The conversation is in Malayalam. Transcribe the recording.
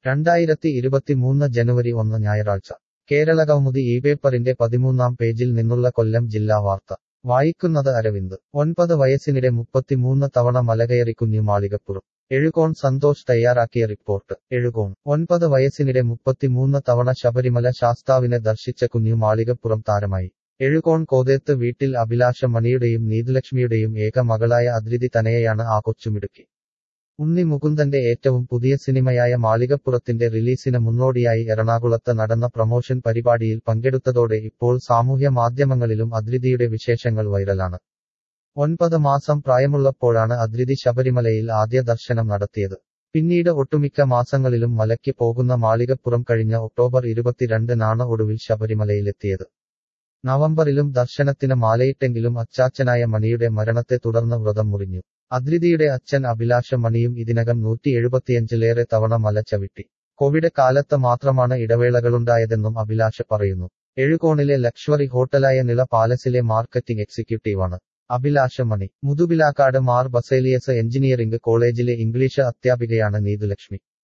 രണ്ടായിരത്തി ഇരുപത്തിമൂന്ന് ജനുവരി ഒന്ന് ഞായറാഴ്ച കേരള കൗമുദി ഈ പേപ്പറിന്റെ പതിമൂന്നാം പേജിൽ നിന്നുള്ള കൊല്ലം ജില്ലാ വാർത്ത വായിക്കുന്നത് അരവിന്ദ് ഒൻപത് വയസ്സിനിടെ മുപ്പത്തിമൂന്ന് തവണ മലകയറി കുഞ്ഞു മാളികപ്പുറം എഴുകോൺ സന്തോഷ് തയ്യാറാക്കിയ റിപ്പോർട്ട് എഴുകോൺ ഒൻപത് വയസ്സിനിടെ മുപ്പത്തിമൂന്ന് തവണ ശബരിമല ശാസ്താവിനെ ദർശിച്ച കുഞ്ഞു മാളികപ്പുറം താരമായി എഴുകോൺ കോതേത്ത് വീട്ടിൽ അഭിലാഷ മണിയുടെയും നീതുലക്ഷ്മിയുടെയും ഏക മകളായ അദ്രിതി തനയയാണ് ആ കൊച്ചുമിടുക്കി ഉണ്ണി മുകുന്ദന്റെ ഏറ്റവും പുതിയ സിനിമയായ മാളികപ്പുറത്തിന്റെ റിലീസിന് മുന്നോടിയായി എറണാകുളത്ത് നടന്ന പ്രമോഷൻ പരിപാടിയിൽ പങ്കെടുത്തതോടെ ഇപ്പോൾ സാമൂഹ്യ മാധ്യമങ്ങളിലും അദ്രിതിയുടെ വിശേഷങ്ങൾ വൈറലാണ് ഒൻപത് മാസം പ്രായമുള്ളപ്പോഴാണ് അദ്രിതി ശബരിമലയിൽ ആദ്യ ദർശനം നടത്തിയത് പിന്നീട് ഒട്ടുമിക്ക മാസങ്ങളിലും മലയ്ക്ക് പോകുന്ന മാളികപ്പുറം കഴിഞ്ഞ ഒക്ടോബർ ഇരുപത്തിരണ്ടിനാണ് ഒടുവിൽ ശബരിമലയിലെത്തിയത് നവംബറിലും ദർശനത്തിന് മാലയിട്ടെങ്കിലും അച്ചാച്ചനായ മണിയുടെ മരണത്തെ തുടർന്ന് വ്രതം മുറിഞ്ഞു അദ്രിതിയുടെ അച്ഛൻ അഭിലാഷ മണിയും ഇതിനകം നൂറ്റി എഴുപത്തിയഞ്ചിലേറെ തവണ മല ചവിട്ടി കോവിഡ് കാലത്ത് മാത്രമാണ് ഇടവേളകളുണ്ടായതെന്നും അഭിലാഷ പറയുന്നു എഴുകോണിലെ ലക്ഷറി ഹോട്ടലായ നിള പാലസിലെ മാർക്കറ്റിംഗ് എക്സിക്യൂട്ടീവാണ് അഭിലാഷ മണി മുതുപിലാക്കാട് മാർ ബസേലിയസ് എഞ്ചിനീയറിംഗ് കോളേജിലെ ഇംഗ്ലീഷ് അധ്യാപികയാണ് നീതുലക്ഷ്മി